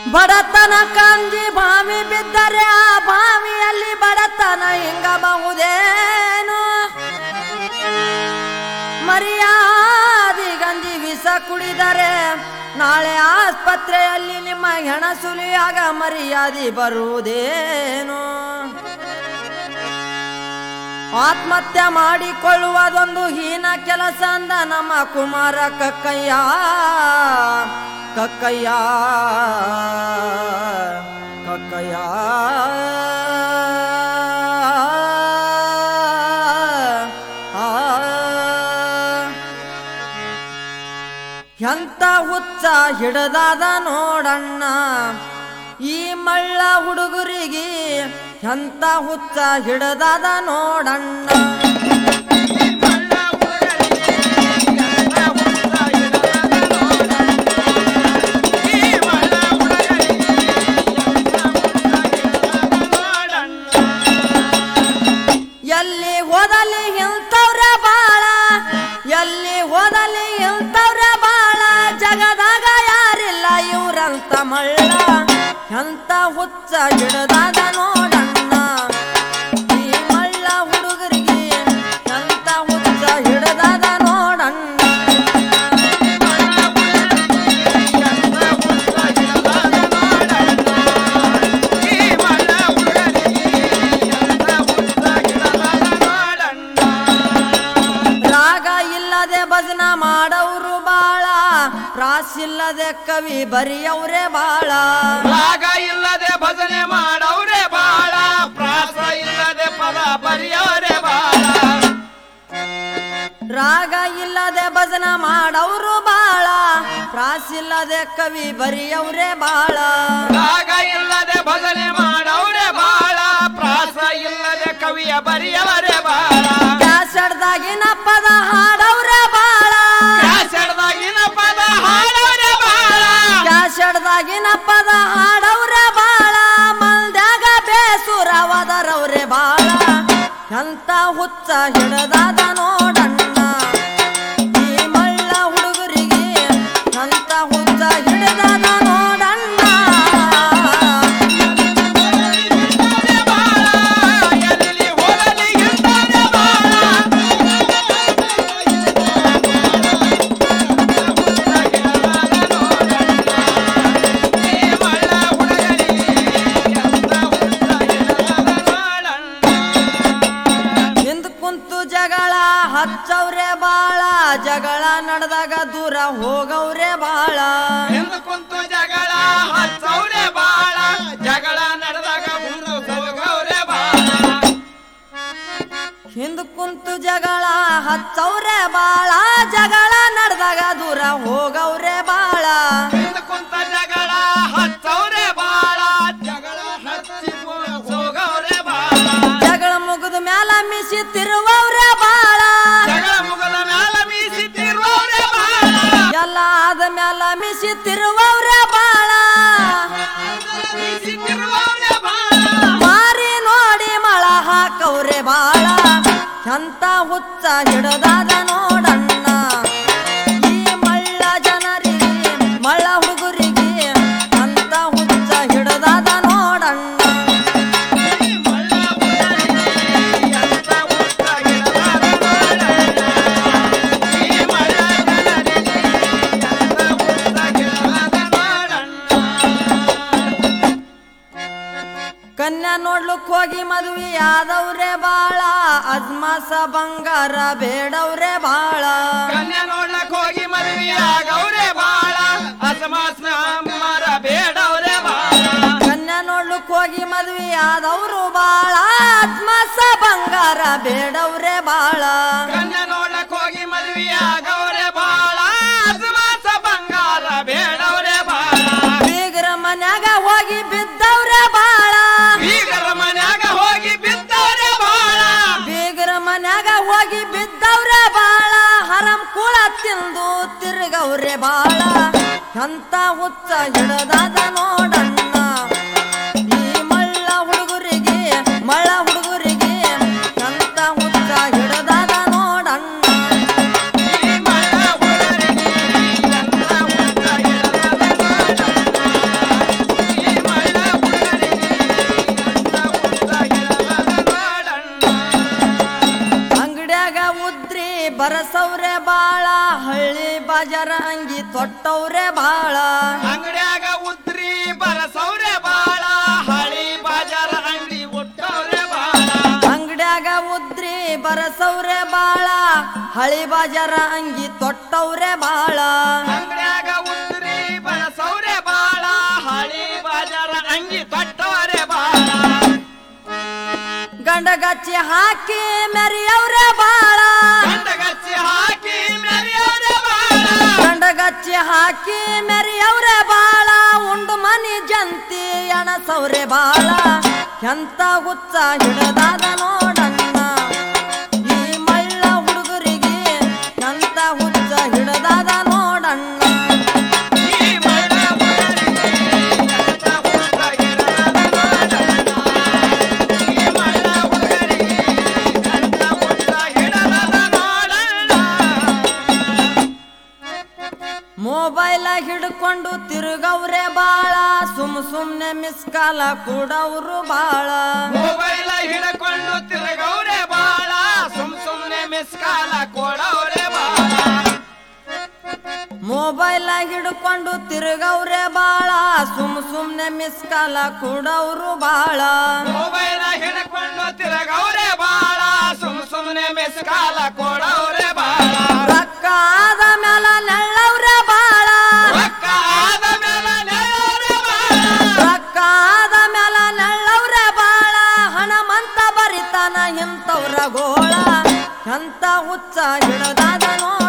ಬಡತನ ಕಂಜಿ ಬಾವಿ ಬಿದ್ದರೆ ಆ ಬಾವಿಯಲ್ಲಿ ಬಡತನ ಹಿಂಗಬಹುದೇನು ಮರ್ಯಾದಿ ಗಂಜಿ ವಿಷ ಕುಡಿದರೆ ನಾಳೆ ಆಸ್ಪತ್ರೆಯಲ್ಲಿ ನಿಮ್ಮ ಹೆಣ ಸುಲಿಯಾಗ ಮರ್ಯಾದಿ ಬರುವುದೇನು ಆತ್ಮಹತ್ಯೆ ಮಾಡಿಕೊಳ್ಳುವುದೊಂದು ಹೀನ ಕೆಲಸ ಅಂದ ನಮ್ಮ ಕುಮಾರ ಕಕ್ಕಯ್ಯ ಕಕ್ಕಯ್ಯ ಕಕ್ಕಯ್ಯ ಆ. ಎಂತ ಹುಚ್ಚ ಹಿಡದಾದ ನೋಡಣ್ಣ ಈ ಮಳ್ಳ ಹುಡುಗರಿಗೆ ಎಂತ ಹುಚ್ಚ ಹಿಡದಾದ ನೋಡಣ್ಣ ಎಲ್ಲಿ ಹೋದಲ್ಲಿ ಇಂಥವ್ರ ಬಾಳ ಎಲ್ಲಿ ಹೋದಲ್ಲಿ ಇಂಥವ್ರ ಬಾಳ ಜಗದಾಗ ಯಾರಿಲ್ಲ ಇವ್ರಂತ ಮಳ್ಳ ಎಂತ ಹುಚ್ಚ ಹಿಡದಾದ ನೋಡಣ್ಣ ಈ ಮಳ್ಳ ಹುಡುಗರಿಗೆ ಎಂತ ಹುಚ್ಚ ಹಿಡದಾದ ನೋಡಣ್ಣ ರಾಗ ಇಲ್ಲದೆ ಭಜನ ಮಾಡವ್ರು ಬಾಳ ರಾಸಿಲ್ಲದೆ ಕವಿ ಬರಿಯವ್ರೆ ಬಾಳ ರಾಗ ಇಲ್ಲದೆ ಭಜನೆ ಮಾಡವ್ರೆ ಬಾಳ ಪ್ರಾಸ ಇಲ್ಲದೆ ಪದ ಬರೆಯವರೆ ಬಾಳ ರಾಗ ಇಲ್ಲದೆ ಭಜನ ಮಾಡವ್ರು ಬಾಳ ಪ್ರಾಸಿಲ್ಲದೆ ಕವಿ ಬರಿಯವ್ರೆ ಬಾಳ ರಾಗ ಇಲ್ಲದೆ ಭಜನೆ ಮಾಡವ್ರೆ ಬಾಳ ಪ್ರಾಸ ಇಲ್ಲದೆ ಕವಿಯ ಬರೆಯವರೆ ಬಾಳ ಕ್ಯಾಸಡ್ದಾಗಿನ ಪದ ಹಾಡವ್ರೆ ಬಾಳ ಕ್ಯಾಸೆಡ್ದಾಗಿನ ಪದ ಹಾಡವ್ರೆ ಬಾಳ ಕ್ಯಾಸಡ್ದಾಗಿನ ಪದ ಹಾಡವ್ರೆ ಬಾಳ ಮಲ್ದಾಗ ಬೇಸುರವದರವ್ರೆ ಬಾಳ ಎಂತ ಹುಚ್ಚ ಹಿಡದಾದ ನೋಡಣ್ಣ ಈ ಮಳ್ಳ ಹುಡುಗರಿಗೆ ಎಂತ ಹುಚ್ಚ ಹಿಡದಾದ ನೋಡಣ್ಣ ಬಾಳ ಎಲ್ಲಿ ಹೋಗಲಿ ಎಂದರೆ ಬಾಳ ಹಿಂದ್ ಕುಂತು ಜಗಳ ಹಚ್ಚವ್ರೆ ಬಾಳ ಜಗಳ ನಡೆದಾಗ ದೂರ ಹೋಗವ್ರೆ ಬಾಳ ಎಂದು ಕುಂತು ಜಗಳ ಹಚ್ಚವ್ರೆ ಬಾಳ ಜಗಳ ನಡೆದಾಗ ಮುಂದೆ ಹೋಗವ್ರೆ ಬಾಳ ಹಿಂದ್ ಕುಂತು ಜಗಳ ಹಚ್ಚವ್ರೆ ಬಾಳ ಜಗಳ ನಡೆದಾಗ ದೂರ ಹೋಗವ್ರೆ ಬಾಳ ಎಂದು ಕುಂತ ಜಗಳ ಹಚ್ಚವ್ರೆ ಬಾಳ ಜಗಳ ಹಚ್ಚಿ ಹೋಗವ್ರೆ ಬಾಳ ಜಗಳ ಮುಗಿದ ಮ್ಯಾಲ ಮಿಸಿ ತಿರುವವ್ರೆ ಬಾಳ ಜಗಳ ಮುಗದ ಮ್ಯಾಲ ಮೀಸಿ ತಿರುವವ್ರೆ ಬಾಳ ಎಲ್ಲ ಆದ ಮ್ಯಾಲ ಮಿಸಿ ತಿರುವವ್ರೆ ಬಾಳ ಮೀಸಿ ತಿರುವವ್ರೆ ಬಾಳ ಮಾರಿ ನೋಡಿ ಮಳ ಹಾಕವ್ರೆ ಬಾಳ ಎಂತ ಹುಚ್ಚ ಹಿಡದಾದ ನೋಡಣ್ಣ ಈ ಮಳ್ಳ ಜನರಿಗೆ ಮಳ್ಳ ಹುಡುಗರಿಗೆ ಅಂತ ಹುಚ್ಚ ಹಿಡದಾದ ನೋಡಣ್ಣ ಕನ್ಯಾ ನೋಡ್ಲಿಕ್ ಹೋಗಿ ಮದ್ವಿ ಆದವ್ರೆ ಬಾಳ ಅಜ್ಮಾಸ ಬಂಗಾರ ಬೇಡವ್ರೆ ಬಾಳ ಕನ್ಯಾ ನೋಡ್ಲಕ್ ಹೋಗಿ ಮದ್ವಿ ಆಗವ್ರೆ ಬಾಳ ಅಸಮಾಸ್ನ ಅಮ್ಮರ ಬೇಡವ್ರೆ ಬಾಳ ಕನ್ಯಾ ನೋಡ್ಲಿಕ್ ಹೋಗಿ ಮದ್ವಿ ಆದವ್ರು ಬಾಳ ಅಜ್ಮಾಸ ಬಂಗಾರ ಬೇಡವ್ರೆ ಬಾಳ ಕನ್ಯಾ ನೋಡ್ಲಕ್ ಹೋಗಿ ಮದ್ವಿ ಆಗವ್ರೆ ಬಾಳ ಅಸಮಾಸ ಬಂಗಾರ ಬೇಡವ್ರೆ ಬಾಳ ಬೀಗರ ಮನ್ಯಾಗ ಹೋಗಿ ಬಿದ್ದವ್ರೆ ಬಾಳ ಬೀಗರ ಮನ್ಯಾಗ ಹೋಗಿ ಬಿದ್ದವ್ರೆ ಬಾಳ ಬೀಗರ ಮನ್ಯಾಗ ಹೋಗಿ ಬಿದ್ದವ್ರೆ ಬಾಳ ಹರಂ ಕುಳ ತಿಂದು ತಿರುಗವ್ರೆ ಬಾಳ ಎಂತ ಹುಚ್ಚ ಹಿಡದಾದ ನೋಡಣ್ಣ ಈ ಮಳ್ಳ ಹುಡುಗರಿಗೆ ಮಳ್ಳ ಹುಡುಗರಿಗೆ ಎಂತ ಹುಚ್ಚ ಹಿಡದಾದ ನೋಡಣ್ಣ ಈ ಮಳ್ಳ ಹುಡುಗರಿಗೆ ಎಂತ ಹುಚ್ಚ ಹಿಡದಾದ ಬಾಜಾರ ಅಂಗಿ ತೊಟ್ಟವ್ರೆ ಬಾಳ ಅಂಗಡ್ಯಾಗ ಉದ್ರಿ ಬರಸವ್ರೆ ಬಾಳ ಹಳಿ ಬಾಜಾರ ಅಂಗಡಿ ಹುಟ್ಟವ್ರೆ ಬಾಳ ಅಂಗಡ್ಯಾಗ ಉದ್ರಿ ಬರಸವ್ರೆ ಬಾಳ ಹಳಿ ಬಾಜಾರ ಅಂಗಿ ತೊಟ್ಟವ್ರೆ ಬಾಳ ಅಂಗಡ್ಯಾಗ ಉದ್ರಿ ಬರಸವ್ರೆ ಬಾಳ ಹಳಿ ಬಾಜಾರ ಅಂಗಿ ತೊಟ್ಟವ್ರೆ ಬಾಳ ಗಂಡಗಚ್ಚಿ ಹಾಕಿ ಮೆರಿಯವ್ರೆ ಬಾಳ ಗಂಡಗಚ್ಚಿ ಹಾಕಿ ಮೆರೆಯವ್ರೆ ಬಾಳ ಗಂಡಗಚ್ಚಿ ಹಾಕಿ ಮೆರಿಯವ್ರೆ ಬಾಳ ಉಂಡು ಮನಿ ಜಂತಿ ಎಣಸವ್ರೆ ಬಾಳ ಎಂತ ಹುಚ್ಚ ಹಿಡದಾದ ನೋಡಣ್ಣ ಈ ಮಳ್ಳ ಹುಡುಗರಿಗೆ ಎಂತ ಹುಚ್ಚ ಹಿಡದಾದ ನೋಡಣ್ಣ ಈ ಮಳ್ಳ ಹುಡುಗರಿಗೆ ಎಂತ ಹುಚ್ಚ ಹಿಡದಾದ ನೋಡಣ್ಣ. ಈ ಮಳ್ಳ ಹುಡುಗರಿಗೆ ಎಂತ ಹುಚ್ಚ ಹಿಡದಾದ ನೋಡಣ್ಣ. ಮೊಬೈಲ ಹಿಡ್ಕೊಂಡು ತಿರುಗವ್ರೆ ಬಾಳ ಸುಮ್ ಸುಮ್ನೆ ಮಿಸ್ ಕಾಲ ಕೂಡವ್ರು ಬಾಳ ಮೊಬೈಲ ಹಿಡ್ಕೊಂಡು ತಿರುಗವ್ರೆ ಬಾಳ ಸುಮ್ ಸುಮ್ನೆ ಮಿಸ್ ಕಾಲ ಕೊಡವ್ರೆ ಬಾಳ ಮೊಬೈಲ ಹಿಡ್ಕೊಂಡು ತಿರುಗವ್ರೆ ಬಾಳ ಸುಮ್ ಸುಮ್ನೆ ಮಿಸ್ ಕಾಲ ಕೂಡವ್ರು ಬಾಳ ಮೊಬೈಲ ಹಿಡ್ಕೊಂಡು ತಿರುಗವ್ರೆ ಬಾಳ ಸುಮ್ ಸುಮ್ನೆ ಮಿಸ್ ಕಾಲ ಕೊಡವ್ರೆ ಬಾಳ ರೊಕ್ಕ ಆದ ಮ್ಯಾಲ ನೆಳ್ಳವ್ರೆ ಬಾಳ ರೊಕ್ಕ ಆದ ಮೇಲೆ ನೆರವ್ರೆ ಬಾಳ ರೊಕ್ಕ ಆದ ಮ್ಯಾಲ ನೆಳ್ಳವ್ರೆ ಬಾಳ ಹಣಮಂತ ಬರಿತಾನ ಇಂಥವ್ರ ಗೋಳ ಎಂತ ಹುಚ್ಚ ಹಿಡದಾದ ನೋಡ